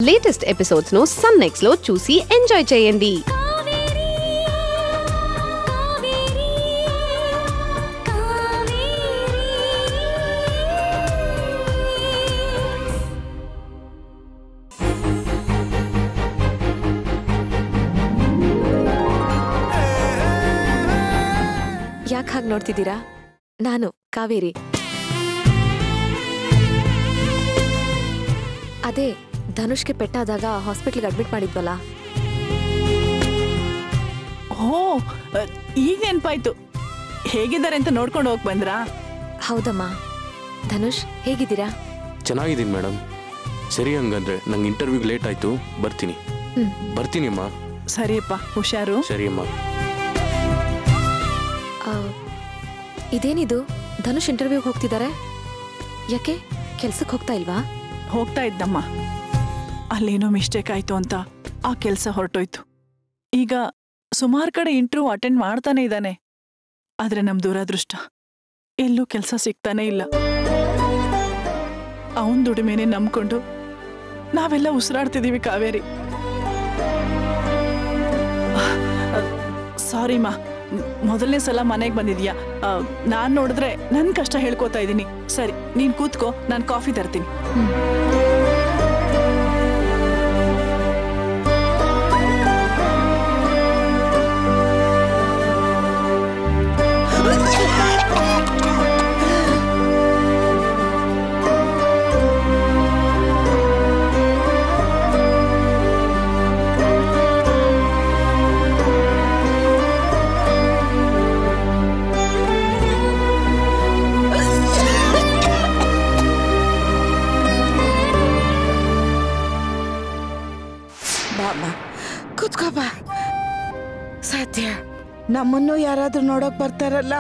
Latest episodes ను Sun NXT లో చూసి ఎంజాయ్ చేయండి ಯಾಕೆ ಹಾಗೆ ನೋಡ್ತಿದ್ದೀರಾ ನಾನು ಕಾವೇರಿ ಅದೇ ಧನುಷ್ಗೆ ಪೆಟ್ಟಾದಾಗ ಹಾಸ್ಪಿಟ್ಲ್ಗೆ ಅಡ್ಮಿಟ್ ಮಾಡಿದ್ವಲ್ಲ ಓ ಅ, ಈಗ ನೆನ್ಪಾಯ್ತು ಹೇಗಿದ್ದಾರೆ ಅಂತ ನೋಡ್ಕೊಂಡು ಹೋಗಿ ಬಂದ್ರಾ ಹೌದಮ್ಮ ಧನುಷ್ ಹೇಗಿದ್ದೀರಾ ಚೆನ್ನಾಗಿದ್ದೀನಿ ಮೇಡಮ್ ಸರಿ ಹಂಗಂದ್ರೆ ನಂಗೆ ಇಂಟರ್ವ್ಯೂಗೆ ಲೇಟ್ ಆಯ್ತು ಬರ್ತೀನಿ ಹ್ಮ್. ಬರ್ತೀನಿ ಅಮ್ಮ ಸರಿಯಪ್ಪ ಹುಷಾರು ಸರಿ ಅಮ್ಮ ಆ, ಇದೇನಿದು ಧನುಷ್ ಇಂಟರ್ವ್ಯೂಗೆ ಹೋಗ್ತಿದ್ದಾರೆ ಯಾಕೆ ಕೆಲ್ಸಕ್ಕೆ ಹೋಗ್ತಾ ಇಲ್ವಾ ಹೋಗ್ತಾ ಇದ್ದಮ್ಮ ಅಲ್ಲೇನೋ ಮಿಸ್ಟೇಕ್ ಆಯ್ತು ಅಂತ ಆ ಕೆಲಸ ಹೊರಟೋಯ್ತು ಈಗ ಸುಮಾರು ಕಡೆ ಇಂಟರ್ವ್ಯೂ ಅಟೆಂಡ್ ಮಾಡ್ತಾನೆ ಇದ್ದಾನೆ ಆದ್ರೆ ನಮ್ ದುರಾದೃಷ್ಟ ಎಲ್ಲೂ ಕೆಲಸ ಸಿಗ್ತಾನೆ ಇಲ್ಲ ಅವನ್ ದುಡಿಮೆನೆ ನಂಬ್ಕೊಂಡು ನಾವೆಲ್ಲ ಉಸಿರಾಡ್ತಿದೀವಿ ಕಾವೇರಿ ಸಾರಿ ಮಾ ಮೊದಲನೇ ಸಲ ಮನೆಗೆ ಬಂದಿದ್ಯಾ ನಾನು ನೋಡಿದ್ರೆ ನನ್ನ ಕಷ್ಟ ಹೇಳ್ಕೊತಾ ಇದ್ದೀನಿ ಸರಿ ನೀನ್ ಕೂತ್ಕೋ ನಾನು ಕಾಫಿ ತರ್ತೀನಿ ಬಾಮ್ಮ ಕುತ್ಕೋ ಬಾ ಸತ್ಯ ನಮ್ಮನ್ನು ಯಾರಾದ್ರೂ ನೋಡಕ್ ಬರ್ತಾರಲ್ಲ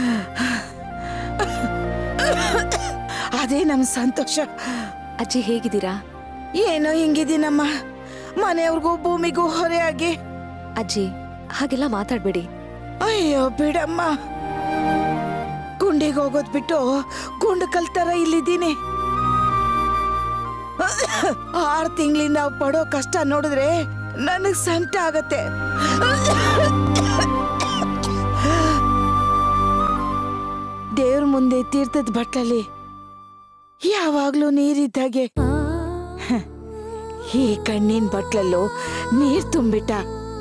ಅದೇ ನಮ್ ಸಂತೋಷ ಅಜ್ಜಿ ಹೇಗಿದ್ದೀರಾ ಏನೋ ಹಿಂಗಿದ್ದೀನಮ್ಮ ಮನೆಯವ್ರಿಗೂ ಭೂಮಿಗೂ ಹೊರೆಯಾಗಿ ಅಜ್ಜಿ ಹಾಗೆಲ್ಲ ಮಾತಾಡ್ಬೇಡಿ ಅಯ್ಯೋ ಬಿಡಮ್ಮ ಗುಂಡಿಗೆ ಹೋಗೋದ್ ಬಿಟ್ಟು ಗುಂಡು ಕಲ್ತರ ಇಲ್ಲಿದ್ದೀನಿ ಆರು ತಿಂಗಳಿಂದ ನಾವು ಪಡೋ ಕಷ್ಟ ನೋಡಿದ್ರೆ ನನಗ್ ಸಂಕಟ ಆಗತ್ತೆ ದೇವ್ರ ಮುಂದೆ ತೀರ್ಥದ ಬಟ್ಲಲ್ಲಿ ಯಾವಾಗ್ಲೂ ನೀರಿದ್ದಾಗೆ ಹ, ಈ ಕಣ್ಣಿನ ಬಟ್ಲಲ್ಲೂ ನೀರ್ ತುಂಬಿಟ್ಟ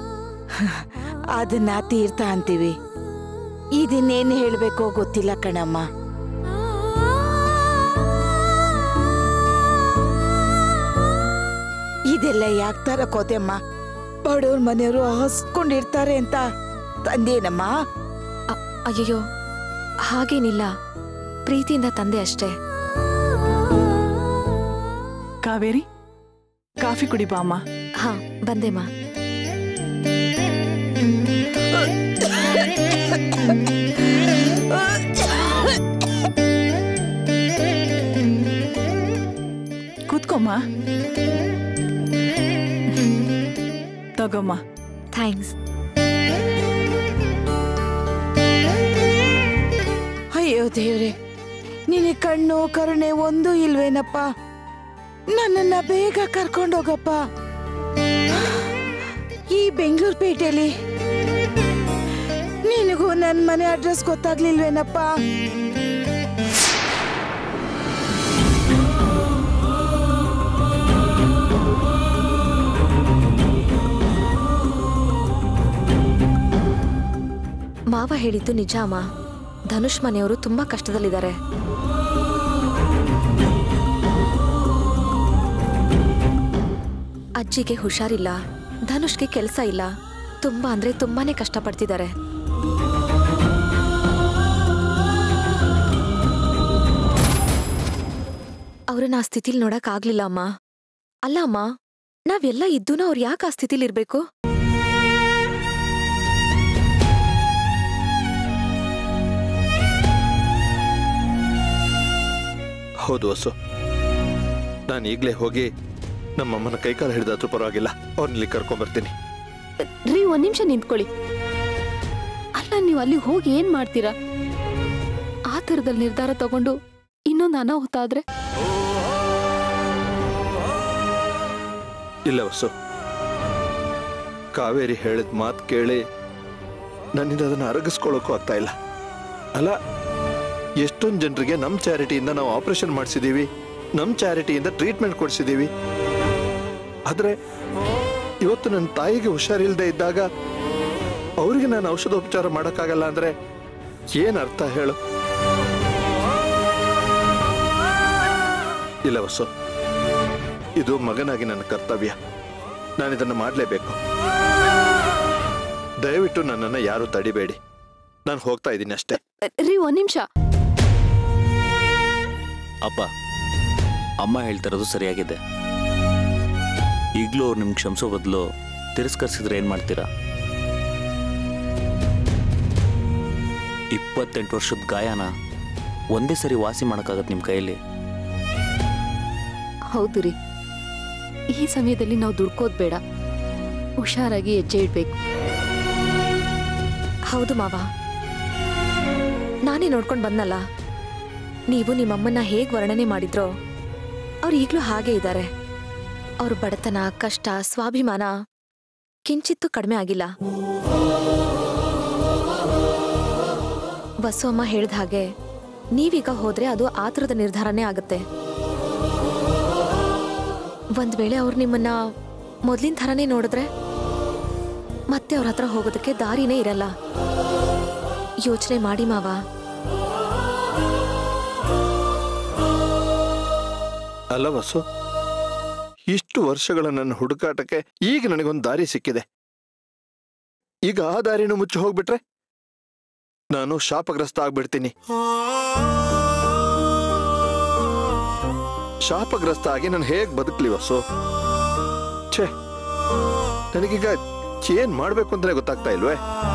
ಅದನ್ನ ತೀರ್ಥ ಅಂತೀವಿ ಇದನ್ನೇನು ಹೇಳ್ಬೇಕೋ ಗೊತ್ತಿಲ್ಲ ಕಣಮ್ಮ ಇದೆಲ್ಲ ಯಾಕೆ ತರಕೋತೆಮ್ಮ ಬಡವ್ರ ಮನೆಯವರು ಹಸ್ಕೊಂಡಿರ್ತಾರೆ ಅಂತ ತಂದೇನಮ್ಮ ಅ- ಅಯ್ಯಯ್ಯೋ ಹಾಗೇನಿಲ್ಲ ಪ್ರೀತಿಯಿಂದ ತಂದೆ ಅಷ್ಟೇ ಕಾವೇರಿ ಕಾಫಿ ಕುಡಿ ಬಾ ಅಮ್ಮ ಹಾ ಬಂದೆಮ್ಮ ಕೂತ್ಕೊಮ್ಮ ತಗೊಮ್ಮ ಥ್ಯಾಂಕ್ಸ್ ಅಯ್ಯೋ ದೇವ್ರೆ ನಿನಗೆ ಕಣ್ಣು ಕರುಣೆ ಒಂದೂ ಇಲ್ವೇನಪ್ಪ ನನ್ನನ್ನ ಬೇಗ ಕರ್ಕೊಂಡೋಗಪ್ಪ ಈ ಬೆಂಗಳೂರು ಪೇಟೆಯಲ್ಲಿ ನಿನಗೂ ನನ್ನ ಮನೆ ಅಡ್ರೆಸ್ ಗೊತ್ತಾಗ್ಲಿಲ್ವೇನಪ್ಪ ಮಾವ ಹೇಳಿದ್ದು ನಿಜ ಅಮ್ಮ ಧನುಷ್ ಮನೆಯವರು ತುಂಬಾ ಕಷ್ಟದಲ್ಲಿದ್ದಾರೆ ಅಜ್ಜಿಗೆ ಹುಷಾರಿಲ್ಲ ಧನುಷ್ಗೆ ಕೆಲಸ ಇಲ್ಲ ತುಂಬಾ ಅಂದ್ರೆ ತುಂಬಾನೇ ಕಷ್ಟಪಡ್ತಿದ್ದಾರೆ ಅವ್ರನ್ನ ಆ ಸ್ಥಿತಿಲಿ ನೋಡಕ್ ಆಗ್ಲಿಲ್ಲ ಅಮ್ಮ ಅಲ್ಲ ಅಮ್ಮ ನಾವೆಲ್ಲ ಇದ್ದೂನು ಅವ್ರು ಯಾಕೆ ಆ ಸ್ಥಿತಿಲಿ ಇರ್ಬೇಕು ಹೌದು ವಸು ನಾನು ಈಗಲೇ ಹೋಗಿ ನಮ್ಮಮ್ಮನ ಕೈಕಾಲು ಹಿಡಿದಾದ್ರೂ ಪರವಾಗಿಲ್ಲ ಅವ್ರನ್ನಿಲ್ಲಿ ಕರ್ಕೊಂಬರ್ತೀನಿ ರೀ ಒಂದ್ ನಿಮಿಷ ನಿಂತ್ಕೊಳ್ಳಿ ಅಲ್ಲ ನೀವು ಅಲ್ಲಿ ಹೋಗಿ ಏನ್ ಮಾಡ್ತೀರಾ ಆ ಥರದಲ್ಲಿ ನಿರ್ಧಾರ ತಗೊಂಡು ಇನ್ನೊಂದು ಅನಾಹುತ ಆದ್ರೆ ಇಲ್ಲ ವಸು ಕಾವೇರಿ ಹೇಳಿದ ಮಾತು ಕೇಳಿ ನನ್ನಿಂದ ಅದನ್ನು ಅರಗಿಸ್ಕೊಳ್ಳೋಕ್ಕೂ ಆಗ್ತಾ ಇಲ್ಲ ಅಲ್ಲ ಎಷ್ಟೊಂದು ಜನರಿಗೆ ನಮ್ಮ ಚಾರಿಟಿಯಿಂದ ನಾವು ಆಪರೇಷನ್ ಮಾಡಿಸಿದ್ದೀವಿ ನಮ್ಮ ಚಾರಿಟಿಯಿಂದ ಟ್ರೀಟ್ಮೆಂಟ್ ಕೊಡಿಸಿದ್ದೀವಿ ಆದರೆ ಇವತ್ತು ನನ್ನ ತಾಯಿಗೆ ಹುಷಾರಿಲ್ಲದೆ ಇದ್ದಾಗ ಅವರಿಗೆ ನಾನು ಔಷಧೋಪಚಾರ ಮಾಡೋಕ್ಕಾಗಲ್ಲ ಅಂದರೆ ಏನು ಅರ್ಥ ಹೇಳು ಇಲ್ಲ ವಸು ಇದು ಮಗನಾಗಿ ನನ್ನ ಕರ್ತವ್ಯ ನಾನು ಇದನ್ನು ಮಾಡಲೇಬೇಕು ದಯವಿಟ್ಟು ನನ್ನನ್ನು ಯಾರು ತಡಿಬೇಡಿ ನಾನು ಹೋಗ್ತಾ ಇದ್ದೀನಿ ಅಷ್ಟೇ ರೀ ಒಂದ್ ನಿಮಿಷ ಅಪ್ಪ ಅಮ್ಮ ಹೇಳ್ತಿರೋದು ಸರಿಯಾಗಿದೆ ಈಗಲೂ ಅವ್ರು ನಿಮ್ಗೆ ಕ್ಷಮಿಸೋ ಬದಲು ತಿರಸ್ಕರಿಸಿದ್ರೆ ಏನು ಮಾಡ್ತೀರಾ ಇಪ್ಪತ್ತೆಂಟು ವರ್ಷದ ಗಾಯನ ಒಂದೇ ಸರಿ ವಾಸಿ ಮಾಡೋಕ್ಕಾಗತ್ತೆ ನಿಮ್ಮ ಕೈಯಲ್ಲಿ ಹೌದು ರೀ ಈ ಸಮಯದಲ್ಲಿ ನಾವು ದುಡ್ಕೋದ್ ಬೇಡ ಹುಷಾರಾಗಿ ಹೆಜ್ಜೆ ಇಡ್ಬೇಕು ಹೌದು ಮಾವ ನಾನೇ ನೋಡ್ಕೊಂಡು ಬಂದಲ್ಲ ನೀವು ನಿಮ್ಮಮ್ಮನ್ನ ಹೇಗ್ ವರ್ಣನೆ ಮಾಡಿದ್ರೋ ಅವ್ರು ಈಗ್ಲೂ ಹಾಗೆ ಇದ್ದಾರೆ ಅವ್ರ ಬಡತನ ಕಷ್ಟ ಸ್ವಾಭಿಮಾನ ಕಿಂಚಿತ್ತೂ ಕಡಿಮೆ ಆಗಿಲ್ಲ ವಸು ಅಮ್ಮ ಹೇಳ್ದ ಹಾಗೆ ನೀವೀಗ ಹೋದ್ರೆ ಅದು ಆತುರದ ನಿರ್ಧಾರನೇ ಆಗುತ್ತೆ ಒಂದ್ ವೇಳೆ ಅವ್ರು ನಿಮ್ಮನ್ನ ಮೊದ್ಲಿನ ಥರನೇ ನೋಡಿದ್ರೆ ಮತ್ತೆ ಅವ್ರ ಹತ್ರ ಹೋಗೋದಕ್ಕೆ ದಾರಿನೇ ಇರಲ್ಲ ಯೋಚನೆ ಮಾಡಿ ಮಾವ ಅಲ್ಲ ವಸು ಇಷ್ಟು ವರ್ಷಗಳ ನನ್ನ ಹುಡುಕಾಟಕ್ಕೆ ಈಗ ನನಗೊಂದು ದಾರಿ ಸಿಕ್ಕಿದೆ ಈಗ ಆ ದಾರಿನೂ ಮುಚ್ಚಿ ಹೋಗ್ಬಿಟ್ರೆ ನಾನು ಶಾಪಗ್ರಸ್ತ ಆಗ್ಬಿಡ್ತೀನಿ ಶಾಪಗ್ರಸ್ತ ಆಗಿ ನಾನು ಹೇಗ್ ಬದುಕ್ಲಿ ವಸು ಛೇ ನನಗೀಗ ಏನ್ ಮಾಡ್ಬೇಕು ಅಂತಾನೆ ಗೊತ್ತಾಗ್ತಾ ಇಲ್ವೇ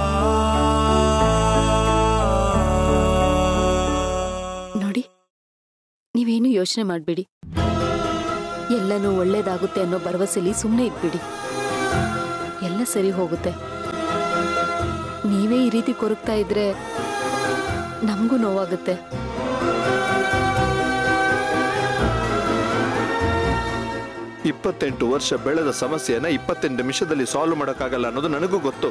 ನೋಡಿ ನೀವೇನು ಯೋಚನೆ ಮಾಡಬೇಡಿ ಎಲ್ಲನೂ ಒಳ್ಳೇದಾಗುತ್ತೆ ಅನ್ನೋ ಭರವಸೆಲಿ ಸುಮ್ಮನೆ ಇದ್ಬಿಡಿ ಎಲ್ಲ ಸರಿ ಹೋಗುತ್ತೆ ನೀವೇ ಈ ರೀತಿ ಕೊರಗ್ತಾ ಇದ್ರೆ ನಮಗೂ ನೋವಾಗುತ್ತೆ ಇಪ್ಪತ್ತೆಂಟು ವರ್ಷ ಬೆಳೆದ ಸಮಸ್ಯೆನ ಇಪ್ಪತ್ತೆಂಟು ನಿಮಿಷದಲ್ಲಿ ಸಾಲ್ವ್ ಮಾಡೋಕ್ಕಾಗಲ್ಲ ಅನ್ನೋದು ನನಗೂ ಗೊತ್ತು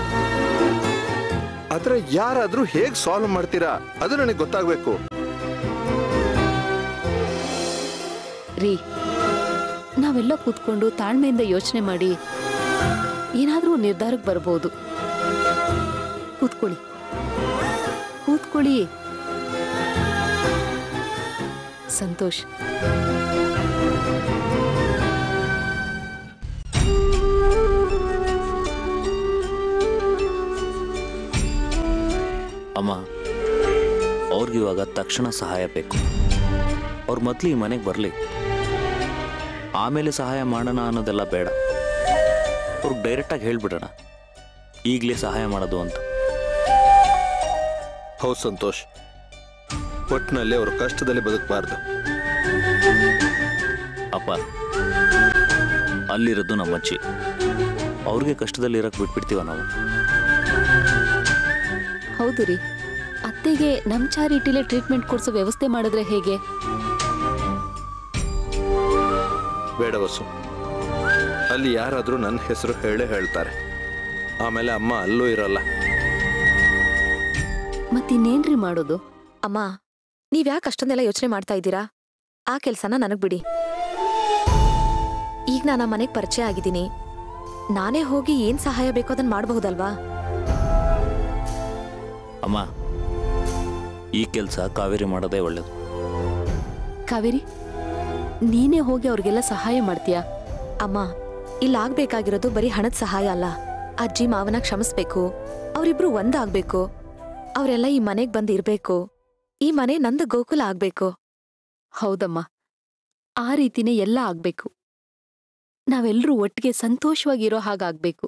ಆದ್ರೆ ಯಾರಾದ್ರೂ ಹೇಗ್ ಸಾಲ್ವ್ ಮಾಡ್ತೀರಾ ಅದು ನನಗೆ ಗೊತ್ತಾಗ್ಬೇಕು ರೀ ನಾವೆಲ್ಲ ಕೂತ್ಕೊಂಡು ತಾಳ್ಮೆಯಿಂದ ಯೋಚನೆ ಮಾಡಿ ಏನಾದರೂ ನಿರ್ಧಾರಕ್ಕೆ ಬರ್ಬೋದು ಕೂತ್ಕೊಳ್ಳಿ ಕೂತ್ಕೊಳ್ಳಿ ಸಂತೋಷ್ ಅಮ್ಮ ಅವ್ರಿಗೆ ಇವಾಗ ತಕ್ಷಣ ಸಹಾಯ ಬೇಕು ಅವ್ರು ಮೊದಲು ಈ ಮನೆಗೆ ಬರಲಿ ಆಮೇಲೆ ಸಹಾಯ ಮಾಡೋಣ ಅನ್ನೋದೆಲ್ಲ ಬೇಡ ಅವ್ರಿಗೆ ಡೈರೆಕ್ಟಾಗಿ ಹೇಳ್ಬಿಡೋಣ ಈಗಲೇ ಸಹಾಯ ಮಾಡೋದು ಅಂತ ಹೌದು ಸಂತೋಷ್ ಒಟ್ಟಿನಲ್ಲಿ ಅವರು ಕಷ್ಟದಲ್ಲಿ ಬದುಕಬಾರ್ದು ಅಪ್ಪ ಅಲ್ಲಿರೋದು ನಮ್ಮ ಅಜ್ಜಿ ಅವ್ರಿಗೆ ಕಷ್ಟದಲ್ಲಿ ಇರಕ್ಕೆ ಬಿಟ್ಬಿಡ್ತೀವ ನಾವು ಹೌದು ರೀ ಅತ್ತೆಗೆ ನಮ್ಮ ಚಾರಿಟಿಲೇ ಟ್ರೀಟ್ಮೆಂಟ್ ಕೊಡಿಸೋ ವ್ಯವಸ್ಥೆ ಮಾಡಿದ್ರೆ ಹೇಗೆ ಬೇಡ ವಸು ಅಲ್ಲಿ ಯಾರಾದ್ರೂ ನನ್ನ ಹೆಸರು ಹೇಳೇ ಹೇಳ್ತಾರೆ ಆಮೇಲೆ ಅಮ್ಮ ಅಲ್ಲೂ ಇರಲ್ಲ ಮತ್ತಿನ್ನೇನ್ರಿ ಮಾಡೋದು ಅಮ್ಮ ನೀವ್ಯಾಕೆ ಅಷ್ಟೊಂದೆಲ್ಲ ಯೋಚನೆ ಮಾಡ್ತಾ ಇದ್ದೀರಾ ಆ ಕೆಲ್ಸನ ನನಗ್ ಬಿಡಿ ಈಗ ನಾನು ಆ ಮನೆಗ್ ಪರಿಚಯ ಆಗಿದ್ದೀನಿ ನಾನೇ ಹೋಗಿ ಏನ್ ಸಹಾಯ ಬೇಕೋ ಅದನ್ನ ಮಾಡಬಹುದಲ್ವಾ ಅಮ್ಮ ಈ ಕೆಲಸ ಕಾವೇರಿ ಮಾಡೋದೇ ಒಳ್ಳೇದು ಕಾವೇರಿ ನೀನೇ ಹೋಗಿ ಅವ್ರಿಗೆಲ್ಲ ಸಹಾಯ ಮಾಡ್ತೀಯಾ ಅಮ್ಮ ಇಲ್ಲಾಗ್ಬೇಕಾಗಿರೋದು ಬರೀ ಹಣದ ಸಹಾಯ ಅಲ್ಲ ಅಜ್ಜಿ ಮಾವನ ಕ್ಷಮಿಸ್ಬೇಕು ಅವರಿಬ್ರು ಒಂದಾಗ್ಬೇಕು ಅವರೆಲ್ಲ ಈ ಮನೆಗ್ ಬಂದ್ ಇರ್ಬೇಕು ಈ ಮನೆ ನಂದು ಗೋಕುಲ ಆಗ್ಬೇಕು ಹೌದಮ್ಮ ಆ ರೀತಿನೇ ಎಲ್ಲ ಆಗ್ಬೇಕು ನಾವೆಲ್ಲರೂ ಒಟ್ಟಿಗೆ ಸಂತೋಷವಾಗಿರೋ ಹಾಗಾಗ್ಬೇಕು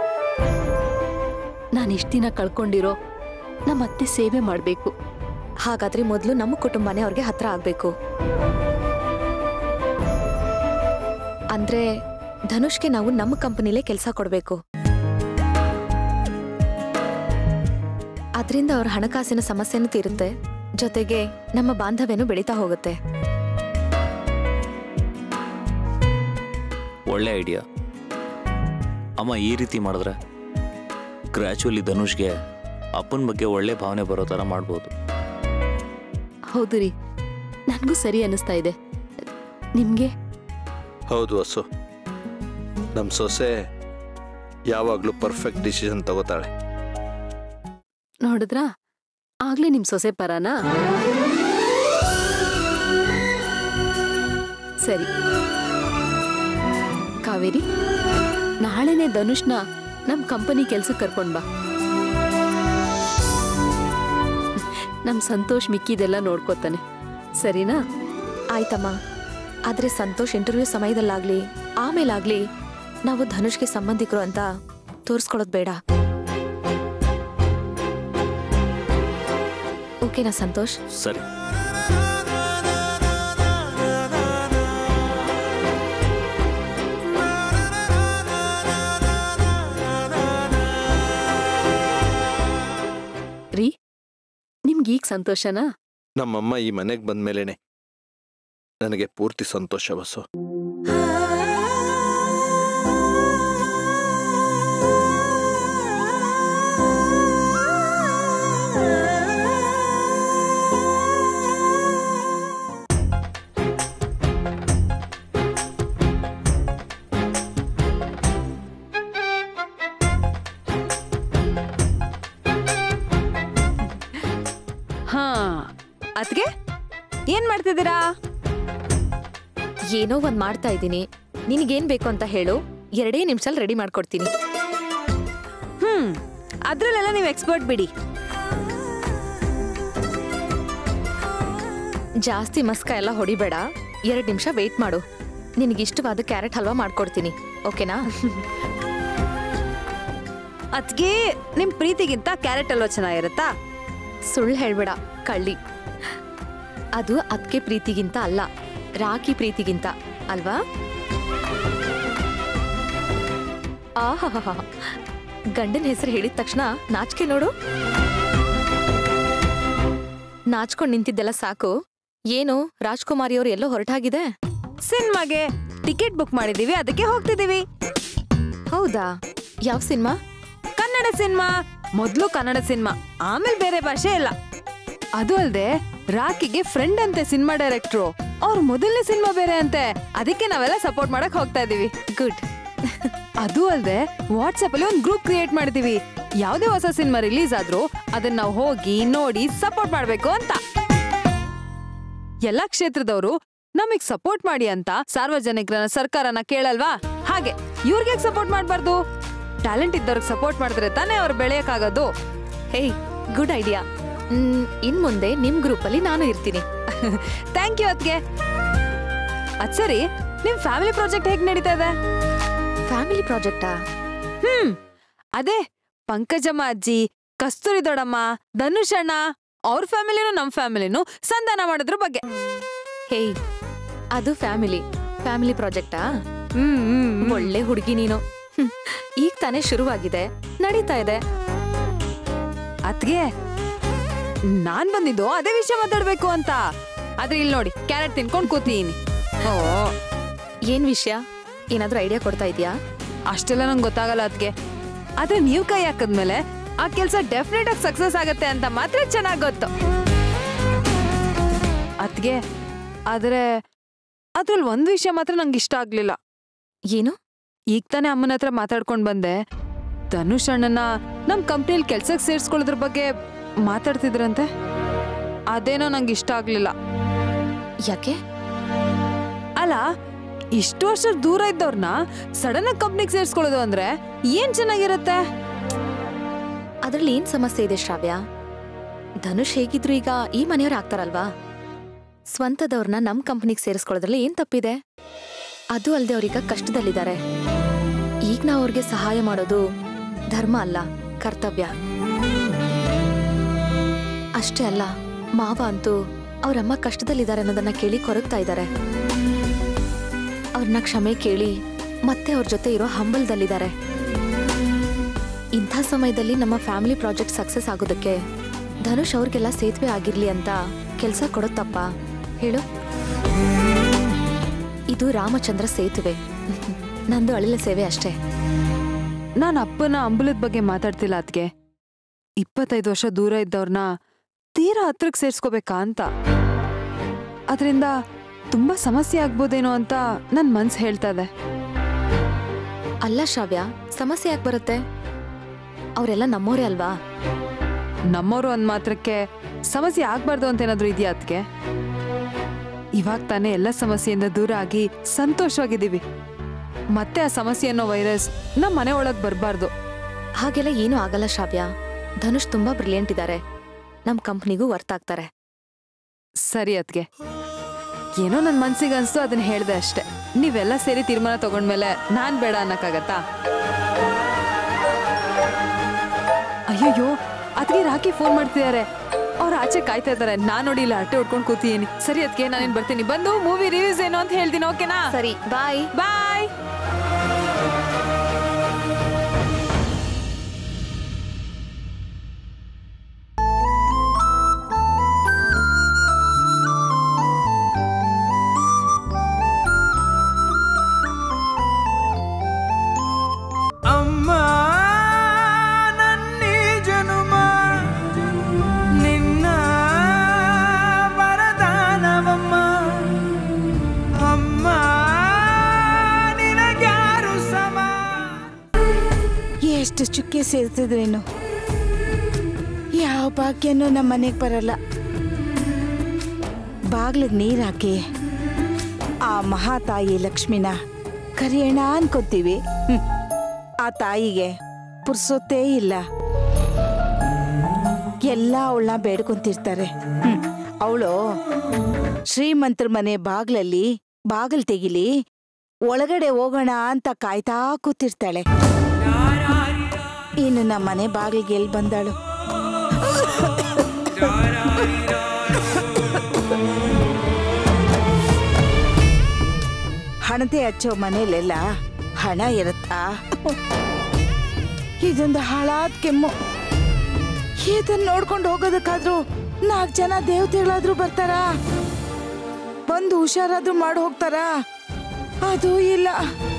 ನಾನು ಇಷ್ಟ ದಿನ ಕಳ್ಕೊಂಡಿರೋ ನಮ್ಮ ಅತ್ತೆ ಸೇವೆ ಮಾಡಬೇಕು ಹಾಗಾದ್ರೆ ಮೊದಲು ನಮ್ಮ ಕುಟುಂಬನೇ ಅವ್ರಿಗೆ ಹತ್ರ ಆಗ್ಬೇಕು ಅಂದ್ರೆ ಧನುಷ್ಗೆ ನಾವು ನಮ್ಮ ಕಂಪನಿಲೇ ಕೆಲಸ ಕೊಡ್ಬೇಕು ಅದರಿಂದ ಅವ್ರ ಹಣಕಾಸಿನ ಸಮಸ್ಯೆನೂ ತೀರುತ್ತೆ ಜೊತೆಗೆ ನಮ್ಮ ಬಾಂಧವ್ಯನೂ ಬೆಳೀತಾ ಹೋಗುತ್ತೆ ಒಳ್ಳೆ ಐಡಿಯಾ ಅಮ್ಮ ಈ ರೀತಿ ಮಾಡಿದ್ರೆ ಗ್ರ್ಯಾಚುಲಿ ಧನುಷ್ಗೆ ಅಪ್ಪನ ಬಗ್ಗೆ ಒಳ್ಳೆ ಭಾವನೆ ಬರೋ ಥರ ಮಾಡ್ಬೋದು ಹೌದು ರೀ ನನಗೂ ಸರಿ ಅನಿಸ್ತಾ ಇದೆ ನಿಮ್ಗೆ ಹೌದು ವಸು ನಮ್ಮ ಸೊಸೆ ಯಾವಾಗಲೂ ಪರ್ಫೆಕ್ಟ್ ಡಿಸಿಷನ್ ತಗೋತಾಳೆ ನೋಡಿದ್ರಾ ಆಗ್ಲೇ ನಿಮ್ ಸೊಸೆ ಪರನಾ ಸರಿ ಕಾವೇರಿ ನಾಳೆನೆ ಧನುಷ್ನ ನಮ್ ಕಂಪನಿ ಕೆಲ್ಸಕ್ಕೆ ಕರ್ಕೊಂಡ್ ಬಾ ನಮ್ ಸಂತೋಷ್ ಮಿಕ್ಕಿದೆಲ್ಲ ನೋಡ್ಕೋತಾನೆ ಸರಿನಾ ಆಯ್ತಮ್ಮ ಆದ್ರೆ ಸಂತೋಷ್ ಇಂಟರ್ವ್ಯೂ ಸಮಯದಲ್ಲಾಗ್ಲಿ ಆಮೇಲಾಗ್ಲಿ ನಾವು ಧನುಷ್ಗೆ ಸಂಬಂಧಿಕರು ಅಂತ ತೋರಿಸ್ಕೊಳ್ಳೋದು ಬೇಡ ಓಕೆನಾ ಸಂತೋಷ್ ಸರಿ ರೀ ನಿಮ್ಗೀಗ ಸಂತೋಷನಾ ನಮ್ಮಮ್ಮ ಈ ಮನೆಗೆ ಬಂದ ಮೇಲೇನೆ ನನಗೆ ಪೂರ್ತಿ ಸಂತೋಷ ವಸು ಹಾ ಅದ್ಗೆ ಏನ್ ಮಾಡ್ತಿದ್ದೀರಾ ಏನೋ ಒಂದ್ ಮಾಡ್ತಾ ಇದ್ದೀನಿ ನಿನಗೇನ್ ಬೇಕು ಅಂತ ಹೇಳು ಎರಡೇ ನಿಮಿಷಲ್ ರೆಡಿ ಮಾಡ್ಕೊಡ್ತೀನಿ ಹ್ಮ್ ಅದ್ರಲ್ಲೆಲ್ಲ ನೀವು ಎಕ್ಸ್ಪರ್ಟ್ ಬಿಡಿ ಜಾಸ್ತಿ ಮಸ್ಕ ಎಲ್ಲ ಹೊಡಿಬೇಡ ಎರಡ್ ನಿಮಿಷ ವೇಟ್ ಮಾಡು ನಿನಗಿಷ್ಟವಾದ ಕ್ಯಾರೆಟ್ ಹಲ್ವಾ ಮಾಡ್ಕೊಡ್ತೀನಿ ಓಕೆನಾ ಅದ್ಗೆ ನಿಮ್ ಪ್ರೀತಿಗಿಂತ ಕ್ಯಾರೆಟ್ ಅಲ್ವಾ ಚೆನ್ನಾಗಿರುತ್ತಾ ಸುಳ್ಳು ಹೇಳ್ಬೇಡ ಕಳ್ಳಿ ಅದು ಅದಕ್ಕೆ ಪ್ರೀತಿಗಿಂತ ಅಲ್ಲ ರಾಖಿ ಪ್ರೀತಿಗಿಂತ ಅಲ್ವಾ ಆಹಾ ಗಂಡನ ಹೆಸರು ಹೇಳಿದ ತಕ್ಷಣ ನಾಚಿಕೆ ನೋಡು ನಾಚ್ಕೊಂಡ್ ನಿಂತಿದ್ದೆಲ್ಲ ಸಾಕು ಏನು ರಾಜ್ಕುಮಾರಿಯವ್ರು ಎಲ್ಲೋ ಹೊರಟಾಗಿದೆ ಸಿನಿಮಾಗೆ ಟಿಕೆಟ್ ಬುಕ್ ಮಾಡಿದೀವಿ ಅದಕ್ಕೆ ಹೋಗ್ತಿದೀವಿ ಹೌದಾ ಯಾವ ಸಿನಿಮಾ ಕನ್ನಡ ಸಿನಿಮಾ ಮೊದ್ಲು ಕನ್ನಡ ಸಿನಿಮಾ ಆಮೇಲೆ ಬೇರೆ ಭಾಷೆ ಇಲ್ಲ ಅದು ಅಲ್ದೆ ರಾಕಿಗೆ ಫ್ರೆಂಡ್ ಅಂತೆ ಸಿನಿಮಾ ಡೈರೆಕ್ಟ್ರು ಅವ್ರ ಮೊದಲನೇ ಸಿನಿಮಾ ಬೇರೆ ಅಂತೆ ಅದಕ್ಕೆ ನಾವೆಲ್ಲ ಸಪೋರ್ಟ್ ಮಾಡಕ್ ಹೋಗ್ತಾ ಇದೀವಿ ಗುಡ್ ಅದು ಅಲ್ದೆ ವಾಟ್ಸ್ಆಪ್ ಅಲ್ಲಿ ಒಂದು ಗ್ರೂಪ್ ಕ್ರಿಯೇಟ್ ಮಾಡಿದೀವಿ ಯಾವ್ದೇ ಹೊಸ ಸಿನಿಮಾ ರಿಲೀಸ್ ಆದ್ರೂ ಅದನ್ನ ನಾವು ಹೋಗಿ ನೋಡಿ ಸಪೋರ್ಟ್ ಮಾಡ್ಬೇಕು ಅಂತ ಎಲ್ಲಾ ಕ್ಷೇತ್ರದವರು ನಮಗ್ ಸಪೋರ್ಟ್ ಮಾಡಿ ಅಂತ ಸಾರ್ವಜನಿಕರನ್ನ ಸರ್ಕಾರನ ಕೇಳಲ್ವಾ ಹಾಗೆ ಇವ್ರಿಗೆ ಸಪೋರ್ಟ್ ಮಾಡ್ಬಾರ್ದು ಟ್ಯಾಲೆಂಟ್ ಇದ್ದವ್ರಿಗೆ ಸಪೋರ್ಟ್ ಮಾಡಿದ್ರೆ ತಾನೇ ಅವ್ರು ಬೆಳೆಯಕ್ಕಾಗೋದು ಹೇಯ್ ಗುಡ್ ಐಡಿಯಾ ಇನ್ ಮುಂದೆ ನಿಮ್ ಗ್ರೂಪಲ್ಲಿ ನಾನು ಇರ್ತೀನಿ ಥ್ಯಾಂಕ್ ಯು ಅದ್ಗೆ ಅದ್ ಸರಿ ನಿಮ್ ಫ್ಯಾಮಿಲಿ ಪ್ರಾಜೆಕ್ಟ್ ಹೇಗ್ ನಡೀತಾ ಇದೆ ಫ್ಯಾಮಿಲಿ ಪ್ರಾಜೆಕ್ಟಾ ಹ್ಮ್ ಅದೇ ಪಂಕಜಮ್ಮ ಅಜ್ಜಿ ಕಸ್ತೂರಿ ದೊಡ್ಡಮ್ಮ ಧನುಷ್ ಅಣ್ಣ ಅವ್ರ ಫ್ಯಾಮಿಲಿನೂ ನಮ್ ಫ್ಯಾಮಿಲಿನೂ ಸಂಧಾನ ಮಾಡೋದ್ರ ಬಗ್ಗೆ ಹೇಯ್ ಅದು ಫ್ಯಾಮಿಲಿ ಫ್ಯಾಮಿಲಿ ಪ್ರಾಜೆಕ್ಟಾ ಹ್ಮ್ ಹ್ಮ್, ಹ್ಮ್. ಒಳ್ಳೆ ಹುಡುಗಿ ನೀನು ಹ್ಮ್. ಈಗ ತಾನೇ ಶುರುವಾಗಿದೆ ನಡೀತಾ ಇದೆ ಅದ್ಗೆ ನಾನ್ ಬಂದಿದ್ದು ಅದೇ ವಿಷಯ ಮಾತಾಡ್ಬೇಕು ಅಂತ ಆದ್ರೆ ಇಲ್ಲಿ ನೋಡಿ ಕ್ಯಾರೆಟ್ ತಿನ್ಕೊಂಡ್ ಕೂತೀನಿ ಓ ಏನ್ ವಿಷಯ ಏನಾದ್ರೂ ಐಡಿಯಾ ಕೊಡ್ತಾ ಇದೀಯಾ ಅಷ್ಟೆಲ್ಲ ನಂಗೆ ಗೊತ್ತಾಗಲ್ಲ ಅದ್ಗೆ ಆದ್ರೆ ನೀವ್ ಕೈ ಹಾಕದ್ಮೇಲೆ ಆ ಕೆಲ್ಸ ಡೆಫಿನೆಟ್ ಆಗಿ ಸಕ್ಸಸ್ ಆಗತ್ತೆ ಅಂತ ಮಾತ್ರ ಚೆನ್ನಾಗ್ ಗೊತ್ತು ಅದ್ಗೆ ಆದ್ರೆ ಅದ್ರಲ್ಲಿ ಒಂದ್ ವಿಷಯ ಮಾತ್ರ ನಂಗೆ ಇಷ್ಟ ಆಗ್ಲಿಲ್ಲ ಏನು ಈಗ ತಾನೇ ಅಮ್ಮನ ಹತ್ರ ಮಾತಾಡ್ಕೊಂಡ್ ಬಂದೆ ಧನುಷ್ ಅಣ್ಣನ ನಮ್ ಕಂಪ್ನಿಲಿ ಕೆಲ್ಸಕ್ಕೆ ಸೇರ್ಸ್ಕೊಳ್ಳೋದ್ರ ಬಗ್ಗೆ ಮಾತಾಡ್ತಿದ್ರಂತೆ ಅದೇನೋ ನಂಗೆ ಇಷ್ಟ ಆಗ್ಲಿಲ್ಲ ಯಾಕೆ ಅಲ್ಲ ಇಷ್ಟು ವರ್ಷ ದೂರ ಇದ್ದವ್ರನ್ನ ಸಡನ್ ಆಗಿ ಕಂಪ್ನಿಗೆ ಸೇರ್ಸ್ಕೊಳ್ಳೋದು ಅಂದ್ರೆ ಏನ್ ಚೆನ್ನಾಗಿರುತ್ತೆ ಅದ್ರಲ್ಲಿ ಏನ್ ಸಮಸ್ಯೆ ಇದೆ ಶ್ರಾವ್ಯ ಧನುಷ್ ಹೇಗಿದ್ರು ಈಗ ಈ ಮನೆಯವ್ರು ಆಗ್ತಾರಲ್ವಾ ಸ್ವಂತದವ್ರನ್ನ ನಮ್ ಕಂಪನಿಗೆ ಸೇರಿಸ್ಕೊಳ್ಳೋದ್ರಲ್ಲಿ ಏನ್ ತಪ್ಪಿದೆ ಅದು ಅಲ್ದೆ ಅವ್ರೀಗ ಕಷ್ಟದಲ್ಲಿದ್ದಾರೆ ಈಗ ನಾವು ಅವ್ರಿಗೆ ಸಹಾಯ ಮಾಡೋದು ಧರ್ಮ ಅಲ್ಲ ಕರ್ತವ್ಯ ಅಷ್ಟೇ ಅಲ್ಲ ಮಾವ ಅಂತೂ ಅವ್ರಮ್ಮ ಕಷ್ಟದಲ್ಲಿದ್ದಾರೆ ಅನ್ನೋದನ್ನ ಕೇಳಿ ಕೊರಗ್ತಾ ಇದ್ದಾರೆ ಅವ್ರನ್ನ ಕ್ಷಮೆ ಕೇಳಿ ಮತ್ತೆ ಅವ್ರ ಜೊತೆ ಇರೋ ಹಂಬಲದಲ್ಲಿದ್ದಾರೆ ಇಂಥ ಸಮಯದಲ್ಲಿ ನಮ್ಮ ಫ್ಯಾಮಿಲಿ ಪ್ರಾಜೆಕ್ಟ್ ಸಕ್ಸಸ್ ಆಗೋದಕ್ಕೆ ಧನುಷ್ ಅವ್ರಿಗೆಲ್ಲ ಸೇತುವೆ ಆಗಿರ್ಲಿ ಅಂತ ಕೆಲಸ ಕೊಡೋತ್ತಪ್ಪ ಹೇಳು ಇದು ರಾಮಚಂದ್ರ ಸೇತುವೆ ನಂದು ಅಳಿಲ ಸೇವೆ ಅಷ್ಟೇ ನಾನು ಅಪ್ಪನ ಅಂಬುಲದ ಬಗ್ಗೆ ಮಾತಾಡ್ತಿಲ್ಲ ಅದ್ಗೆ ಇಪ್ಪತ್ತೈದು ವರ್ಷ ದೂರ ಇದ್ದವ್ರನ್ನ ತೀರಾ ಹತ್ರಕ್ಕೆ ಸೇರ್ಸ್ಕೋಬೇಕಾ ಅಂತ ಅದರಿಂದ ತುಂಬಾ ಸಮಸ್ಯೆ ಆಗ್ಬೋದೇನೋ ಅಂತ ನನ್ ಮನ್ಸ್ ಹೇಳ್ತಾ ಇದೆ ಅಲ್ಲ ಶ್ರಾವ್ಯ ಸಮಸ್ಯೆ ಯಾಕೆ ಬರುತ್ತೆ ಅವರೆಲ್ಲ ನಮ್ಮೋರೇ ಅಲ್ವಾ ನಮ್ಮವರು ಅಂದ್ ಮಾತ್ರಕ್ಕೆ ಸಮಸ್ಯೆ ಆಗ್ಬಾರ್ದು ಅಂತ ಏನಾದ್ರೂ ಇದೆಯಾ ಅದಕ್ಕೆ ಇವಾಗ ತಾನೇ ಎಲ್ಲ ಸಮಸ್ಯೆಯಿಂದ ದೂರ ಆಗಿ ಸಂತೋಷವಾಗಿದ್ದೀವಿ ಮತ್ತೆ ಆ ಸಮಸ್ಯೆ ಅನ್ನೋ ವೈರಸ್ ನಮ್ಮ ಮನೆ ಒಳಗ್ ಬರಬಾರ್ದು ಹಾಗೆಲ್ಲ ಏನೂ ಆಗಲ್ಲ ಶ್ರಾವ್ಯ ಧನುಷ್ ತುಂಬಾ ಬ್ರಿಲಿಯಂಟ್ ಇದ್ದಾರೆ ನಮ್ ಕಂಪ್ನಿಗೂ ವರ್ತ್ ಆಗ್ತಾರೆ ಸರಿ ಅದ್ಗೆ ಏನೋ ನನ್ನ ಮನ್ಸಿಗೆ ಅನ್ಸ್ತು ಅದನ್ನ ಹೇಳ್ದೆ ಅಷ್ಟೆ ನೀವೆಲ್ಲ ಸೇರಿ ತೀರ್ಮಾನ ತಗೊಂಡ್ಮೇಲೆ ನಾನ್ ಬೇಡ ಅನ್ನಕ್ಕಾಗತ್ತಾ ಅಯ್ಯಯ್ಯೋ ಅದಕ್ಕೆ ರಾಕಿ ಫೋನ್ ಮಾಡ್ತಿದ್ದಾರೆ ಅವ್ರ ಆಚೆ ಕಾಯ್ತಾ ಇದ್ದಾರೆ ನಾನ್ ನೋಡಿ ಇಲ್ಲ ಅಟ್ಟೆ ಉಟ್ಕೊಂಡು ಕೂತಿದ್ದೀನಿ ಸರಿ ಅದಕ್ಕೆ ನಾನೇನ್ ಬರ್ತೀನಿ ಬಂದು ಮೂವಿ ರಿವ್ಯೂಸ್ ಏನು ಅಂತ ಹೇಳ್ತೀನಿ ಓಕೆನಾ ಸರಿ ಬಾಯ್ ಬಾಯ್ ಅಮ್ಮ ನನ್ನಿ ಜನುಮ ನಿನ್ನ ವರದಾನವಮ್ಮ ಅಮ್ಮ ನಿನಗ್ಯಾರು ಸಮ ಎಷ್ಟು ಚುಕ್ಕೆ ಸೇರ್ತಿದ್ರೇನು ಯಾವ ಭಾಗ್ಯನೂ ನಮ್ಮ ಮನೆಗೆ ಬರಲ್ಲ ಬಾಗ್ಲಿಗೆ ನೀರ್ ಹಾಕಿ ಆ ಮಹಾತಾಯಿ ಲಕ್ಷ್ಮಿನ ಕರಿಯೋಣ ಅನ್ಕೋತೀವಿ ಹ್ಮ್. ಆ ತಾಯಿಗೆ ಪುರ್ಸೊತ್ತೇ ಇಲ್ಲ ಎಲ್ಲ ಅವಳನ್ನ ಬೇಡ್ಕೊಂತಿರ್ತಾರೆ ಅವಳು ಶ್ರೀಮಂತರ ಮನೆ ಬಾಗ್ಲಲ್ಲಿ ಬಾಗಿಲ್ ತೆಗಿಲಿ ಒಳಗಡೆ ಹೋಗೋಣ ಅಂತ ಕಾಯ್ತಾ ಕೂತಿರ್ತಾಳೆ ಇನ್ನು ನಮ್ಮ ಮನೆ ಬಾಗಿಲಿಗೆ ಎಲ್ಲಿ ಬಂದಾಳು ಹಣತೆ ಹಚ್ಚೋ ಮನೇಲೆಲ್ಲ ಹಣ ಇರುತ್ತಾ ಇದೊಂದು ಹಾಳಾದ ಕೆಮ್ಮು ಇದನ್ನ ನೋಡ್ಕೊಂಡು ಹೋಗೋದಕ್ಕಾದ್ರೂ ನಾಲ್ಕು ಜನ ದೇವತೆಗಳಾದ್ರೂ ಬರ್ತಾರಾ ಬಂದು ಹುಷಾರಾದ್ರೂ ಮಾಡಿ ಹೋಗ್ತಾರಾ ಅದು ಇಲ್ಲ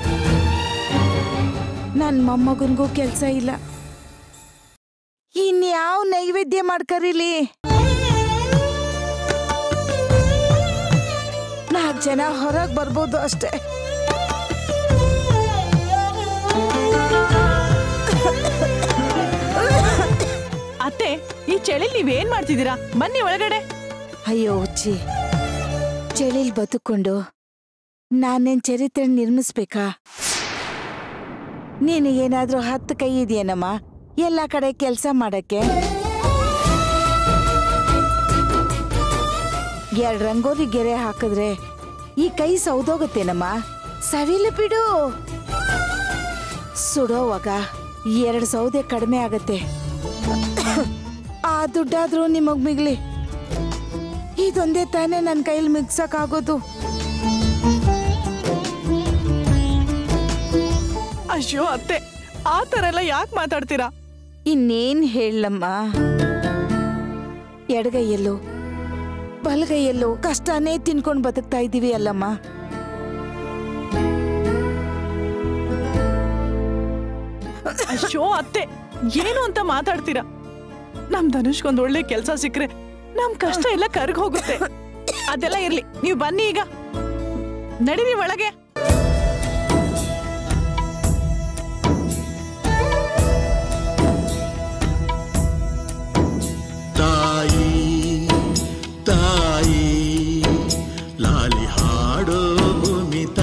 ನನ್ನ ಮೊಮ್ಮಗನ್ಗೂ ಕೆಲ್ಸ ಇಲ್ಲ ಇನ್ಯಾವ ನೈವೇದ್ಯ ಮಾಡ್ಕರಿಲಿ ನಾಲ್ಕು ಜನ ಹೊರಗೆ ಬರ್ಬೋದು ಅಷ್ಟೇ ಅತ್ತೆ ಈ ಚಳಿಲ್ ನೀವೇನ್ ಮಾಡ್ತಿದ್ದೀರಾ ಬನ್ನಿ ಒಳಗಡೆ ಅಯ್ಯೋ ಹುಚ್ಚಿ ಚಳಿಲ್ ಬದುಕೊಂಡು ನಾನೇನ್ ಚರಿತ್ರೆ ನಿರ್ಮಿಸ್ಬೇಕಾ ನಿನಗೇನಾದ್ರೂ ಹತ್ತು ಕೈ ಇದೆಯೇನಮ್ಮ ಎಲ್ಲ ಕಡೆ ಕೆಲಸ ಮಾಡಕ್ಕೆ ಎರಡ್ ರಂಗೋಲಿ ಗೆರೆ ಹಾಕಿದ್ರೆ ಈ ಕೈ ಸೌದೋಗತ್ತೇನಮ್ಮ ಸವಿಲು ಬಿಡು ಸುಡೋವಾಗ ಎರಡು ಸೌದೆ ಕಡಿಮೆ ಆಗತ್ತೆ ಆ ದುಡ್ಡಾದ್ರೂ ನಿಮಗ್ ಮಿಗ್ಲಿ ಇದೊಂದೇ ತಾನೇ ನನ್ನ ಕೈಲಿ ಮಿಗ್ಸಕ್ಕಾಗೋದು ಅಯ್ಯೋ ಅತ್ತೆ ಆ ತರ ಎಲ್ಲ ಯಾಕೆ ಮಾತಾಡ್ತೀರಾ ಇನ್ನೇನ್ ಹೇಳಮ್ಮ ಎಡಗೈಯಲ್ಲೋ ಬಲಗೈಯಲ್ಲೋ ಕಷ್ಟನೇ ತಿನ್ಕೊಂಡು ಬದುಕ್ತಾ ಇದ್ದೀವಿ ಅಲ್ಲಮ್ಮ ಅಯ್ಯೋ ಅತ್ತೆ ಏನು ಅಂತ ಮಾತಾಡ್ತೀರಾ ನಮ್ ಧನುಷ್ಗೊಂದ್ ಒಳ್ಳೆ ಕೆಲ್ಸ ಸಿಕ್ಕ್ರೆ ನಮ್ ಕಷ್ಟ ಎಲ್ಲ ಕರ್ಗ್ ಹೋಗುತ್ತೆ ಅದೆಲ್ಲ ಇರ್ಲಿ ನೀವು ಬನ್ನಿ ಈಗ ನಡೀರಿ ಒಳಗೆ ತಾಯಿ ತಾಯಿ ಲಾಲಿ ಹಾಡೋ ಭೂಮಿ